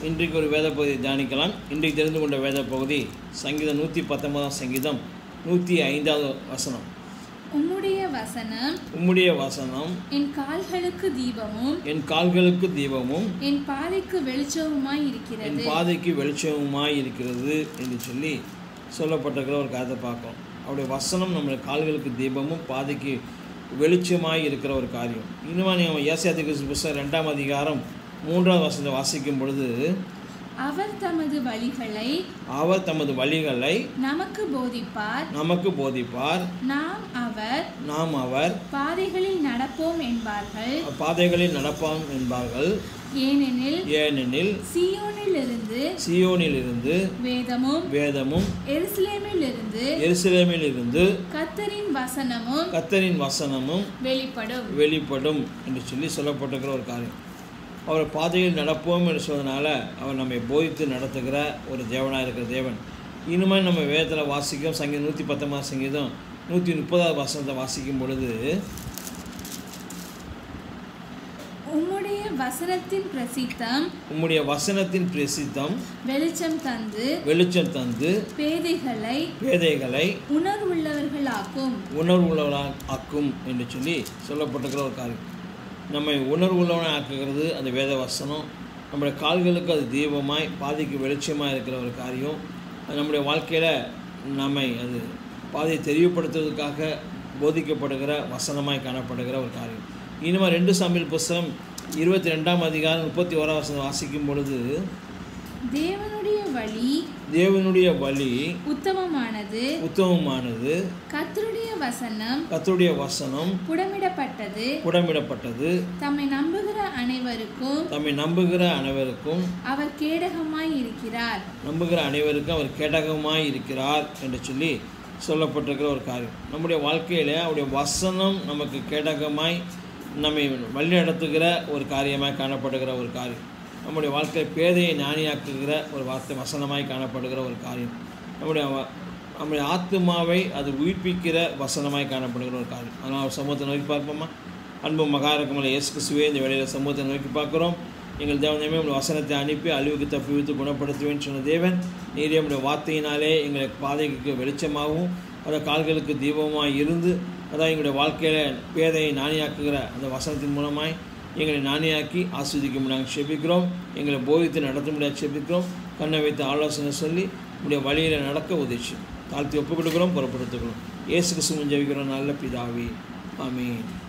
இன்றைக்கு ஒரு வேத பகுதியை தியானிக்கலாம் இன்றைக்கு தெரிந்து கொண்ட வேத பகுதி சங்கீதம் நூற்றி பத்தொன்பதாம் சங்கீதம் நூற்றி ஐந்தாவது வசனம் உம்முடைய வசனம் உம்முடைய வசனம் என் கால்களுக்கு தீபமும் என் கால்களுக்கு தீபமும் என் பாதைக்கு வெளிச்சமுமாய் என் இருக்கிறது பாதைக்கு வெளிச்சமுமாய் இருக்கிறது என்று சொல்லி சொல்லப்பட்டிருக்கிற ஒரு கதை பார்க்கிறோம் அவருடைய வசனம் நம்முடைய கால்களுக்கு தீபமும் பாதைக்கு வெளிச்சமாய் இருக்கிற ஒரு காரியம் இனிமே நீங்கள் ஏசியாத்திக்கு புஸ்தகம் ரெண்டாம் அதிகாரம் மூன்றாவது வசனத்தை வாசிக்கும் பொழுது அவர் தமது வழிகளை அவர் தமது வழிகளை நமக்கு போதிப்பார் நமக்கு போதிப்பார் நாம் அவர் நாம் அவர் பாதைகளில் நடப்போம் என்பார்கள் பாதைகளில் நடப்பாம் என்பார்கள் ஏனெனில் ஏனெனில் சியோனிலிருந்து சியோனிலிருந்து வேதமும் வேதமும் எருசலேமிலிருந்து எருசலேமிலிருந்து கத்தரின் வசனமும் கத்தரின் வசனமும் வெளிப்படும் வெளிப்படும் என்று சொல்லி சொல்லப்பட்டிருக்கிற ஒரு காரியம் அவர் பாதையில் நடப்போம் என்று சொன்னதுனால அவர் நம்மை போதித்து நடத்துகிற ஒரு தேவனாக இருக்கிற தேவன் இனிமேல் நம்ம வேதத்தில் வாசிக்கும் சங்கீதம் நூற்றி பத்தொன்பதாம் சங்கீதம் நூற்றி முப்பதாவது வசனத்தை வாசிக்கும் பொழுது உம்முடைய வசனத்தின் பிரசித்தம் உம்முடைய வசனத்தின் பிரசித்தம் வெளிச்சம் தந்து வெளிச்சம் தந்து பேதைகளை பேதைகளை உணர்வுள்ளவர்களாக்கும் உணர்வுள்ளவனாக ஆக்கும் என்று சொல்லி சொல்லப்பட்டிருக்கிற ஒரு காரியம் நம்மை உணர்வுள்ளவனாக ஆக்குகிறது அந்த வேத வசனம் நம்முடைய கால்களுக்கு அது தீபமாய் பாதைக்கு வெளிச்சமாக இருக்கிற ஒரு காரியம் அது நம்முடைய வாழ்க்கையில் நம்மை அது பாதையை தெளிவுபடுத்துவதற்காக போதிக்கப்படுகிற வசனமாய் காணப்படுகிற ஒரு காரியம் இனிமேல் ரெண்டு சாமியல் புஸ்தகம் இருபத்தி ரெண்டாம் அதிகாரம் முப்பத்தி ஓராம் வசனம் வாசிக்கும் பொழுது தேவனுடைய வழி தேவனுடைய வழி உத்தமமானது உத்தமமானது கர்த்தருடைய வசனம் கர்த்தருடைய வசனம் புடமிடப்பட்டது புடமிடப்பட்டது தம்மை நம்புகிற அனைவருக்கும் தம்மை நம்புகிற அனைவருக்கும் அவர் கேடகமாய் இருக்கிறார் நம்புகிற அனைவருக்கும் அவர் கேடகமாய் இருக்கிறார் என்று சொல்லி சொல்லப்பட்டிருக்கிற ஒரு காரியம் நம்முடைய வாழ்க்கையில் அவருடைய வசனம் நமக்கு கேடகமாய் நம்மை வழிநடத்துகிற ஒரு காரியமாய் காணப்படுகிற ஒரு காரியம் நம்முடைய வாழ்க்கை பேதையை ஞானியாக்குகிற ஒரு வார்த்தை வசனமாய் காணப்படுகிற ஒரு காரியம் நம்முடைய வ- நம்முடைய ஆத்மாவை அது உயிர்ப்பிக்கிற வசனமாய் காணப்படுகிற ஒரு காரியம் அதனால் ஒரு சமூகத்தை நோக்கி பார்ப்போமா அன்பு மகாரகமலை இயேசு கிறிஸ்துவே இந்த வேளையில் சமூகத்தை நோக்கி பார்க்குறோம் எங்கள் தேவனமே உங்கள் வசனத்தை அனுப்பி அழிவுக்கு தப்புவித்து குணப்படுத்துவேன் சொன்ன தேவன் நீரே உடைய வார்த்தையினாலே எங்களை பாதைக்கு வெளிச்சமாகவும் அந்த கால்களுக்கு தீபமாய் இருந்து அதான் எங்களுடைய வாழ்க்கையில் பேதையை நாணியாக்குகிற அந்த வசனத்தின் மூலமாய் எங்களை நாணியாக்கி ஆஸ்வதிக்க நாங்கள் செபிக்கிறோம் எங்களை போதித்து நடத்த முடியாது செபிக்கிறோம் கண்ணை வைத்து ஆலோசனை சொல்லி உடைய வழியில் நடக்க உதவி தாழ்த்தி ஒப்புக் கொடுக்குறோம் புறப்படுத்துக்கிறோம் இயேசு கிறிஸ்துவின் ஜெபிக்கிறோம் நல்ல பிதாவே ஆமென்